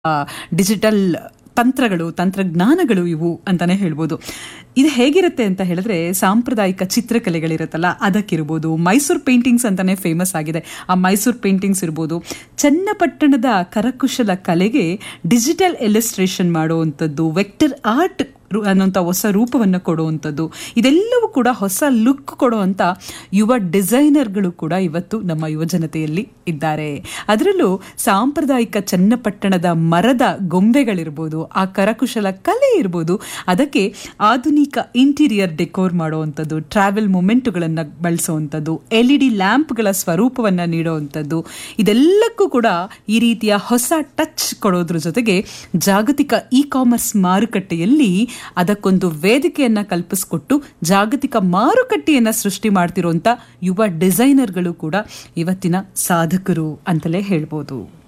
digital ತಂತ್ರಗಳು ತಂತ್ರಜ್ಞಾನಗಳು ಇವು ಅಂತಾನೆ ಹೇಳ್ಬೋದು ಇದು ಹೇಗಿರುತ್ತೆ ಅಂತ ಹೇಳಿದ್ರೆ ಸಾಂಪ್ರದಾಯಿಕ ಚಿತ್ರಕಲೆಗಳಿರುತ್ತಲ್ಲ ಅದಕ್ಕಿರ್ಬೋದು ಮೈಸೂರು ಪೇಂಟಿಂಗ್ಸ್ ಅಂತಾನೆ ಫೇಮಸ್ ಆಗಿದೆ ಆ ಮೈಸೂರು ಪೇಂಟಿಂಗ್ಸ್ ಇರ್ಬೋದು ಚನ್ನಪಟ್ಟಣದ ಕರಕುಶಲ ಕಲೆಗೆ ಡಿಜಿಟಲ್ ಎಲಿಸ್ಟ್ರೇಷನ್ ಮಾಡುವಂಥದ್ದು ವೆಕ್ಟರ್ ಆರ್ಟ್ ಅನ್ನೋಂಥ ಹೊಸ ರೂಪವನ್ನು ಕೊಡುವಂಥದ್ದು ಇದೆಲ್ಲವೂ ಕೂಡ ಹೊಸ ಲುಕ್ ಕೊಡುವಂಥ ಯುವ ಡಿಸೈನರ್ಗಳು ಕೂಡ ಇವತ್ತು ನಮ್ಮ ಯುವ ಜನತೆಯಲ್ಲಿ ಇದ್ದಾರೆ ಅದರಲ್ಲೂ ಸಾಂಪ್ರದಾಯಿಕ ಚನ್ನಪಟ್ಟಣದ ಮರದ ಗೊಂಬೆಗಳಿರ್ಬೋದು ಆ ಕರಕುಶಲ ಕಲೆ ಇರ್ಬೋದು ಅದಕ್ಕೆ ಆಧುನಿಕ ಇಂಟೀರಿಯರ್ ಡೆಕೋರ್ ಮಾಡುವಂಥದ್ದು ಟ್ರಾವೆಲ್ ಮೊಮೆಂಟುಗಳನ್ನು ಬಳಸುವಂಥದ್ದು ಎಲ್ ಇ ಡಿ ಲ್ಯಾಂಪ್ಗಳ ಸ್ವರೂಪವನ್ನು ನೀಡುವಂಥದ್ದು ಇದೆಲ್ಲಕ್ಕೂ ಕೂಡ ಈ ರೀತಿಯ ಹೊಸ ಟಚ್ ಕೊಡೋದ್ರ ಜೊತೆಗೆ ಜಾಗತಿಕ ಇ ಕಾಮರ್ಸ್ ಮಾರುಕಟ್ಟೆಯಲ್ಲಿ ಅದಕ್ಕೊಂದು ವೇದಿಕೆಯನ್ನ ಕಲ್ಪಿಸಿಕೊಟ್ಟು ಜಾಗತಿಕ ಮಾರುಕಟ್ಟೆಯನ್ನ ಸೃಷ್ಟಿ ಮಾಡ್ತಿರುವಂತ ಯುವ ಡಿಸೈನರ್ಗಳು ಕೂಡ ಇವತ್ತಿನ ಸಾಧಕರು ಅಂತಲೇ ಹೇಳ್ಬೋದು